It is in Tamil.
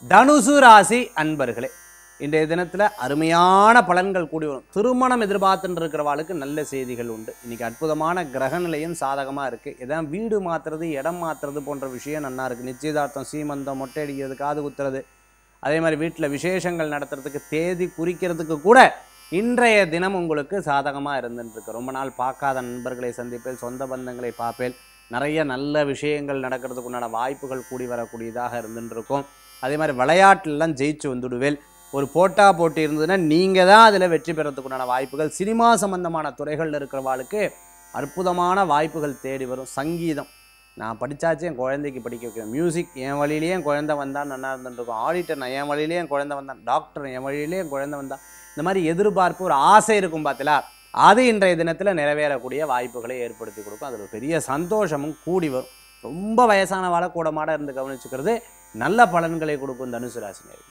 தனுசு ராசி அன்பர்களே இன்றைய தினத்தில் அருமையான பலன்கள் கூடி வரும் திருமணம் எதிர்பார்த்துட்டு இருக்கிறவாளுக்கு நல்ல செய்திகள் உண்டு இன்னைக்கு அற்புதமான கிரக நிலையும் சாதகமாக இருக்குது இதான் வீடு மாற்றுறது இடம் மாற்றுறது போன்ற விஷயம் நல்லா இருக்குது நிச்சயதார்த்தம் சீமந்தம் மொட்டை அடிக்கிறது காது குத்துறது அதே மாதிரி வீட்டில் விசேஷங்கள் நடத்துறதுக்கு தேதி குறிக்கிறதுக்கு கூட இன்றைய தினம் உங்களுக்கு சாதகமாக இருந்துருக்கு ரொம்ப நாள் பார்க்காத நண்பர்களை சந்திப்பேன் சொந்த பந்தங்களை பார்ப்பேன் நிறைய நல்ல விஷயங்கள் நடக்கிறதுக்கு உண்டான வாய்ப்புகள் கூடி வரக்கூடியதாக இருந்துட்டு இருக்கும் அதே மாதிரி விளையாட்டுலலாம் ஜெயிச்சு வந்துடுவேன் ஒரு போட்டா போட்டி இருந்ததுன்னா நீங்கள் தான் அதில் வெற்றி பெறத்துக்குண்டான வாய்ப்புகள் சினிமா சம்பந்தமான துறைகளில் இருக்கிறவாளுக்கு அற்புதமான வாய்ப்புகள் தேடி வரும் சங்கீதம் நான் படித்தாச்சு என் குழந்தைக்கு படிக்க வைக்கிறேன் மியூசிக் என் வழியிலேயே என் குழந்தை வந்தால் நல்லா இருந்துருக்கும் ஆடிட்டர் நான் என் வழியிலேயே என் குழந்தை வந்தான் டாக்டர் என் வழியிலேயே என் குழந்தை வந்தான் இந்த மாதிரி எதிர்பார்ப்பு ஒரு ஆசை இருக்கும் பார்த்தீங்களா அது இன்றைய தினத்தில் நிறைவேறக்கூடிய வாய்ப்புகளை ஏற்படுத்தி கொடுக்கும் அதில் ஒரு பெரிய சந்தோஷமும் கூடி வரும் ரொம்ப வயசான வாழ கூடமாட இருந்து கவனிச்சுக்கிறது நல்ல பலன்களை கொடுக்கும் தனுசு ராசினியர்கள்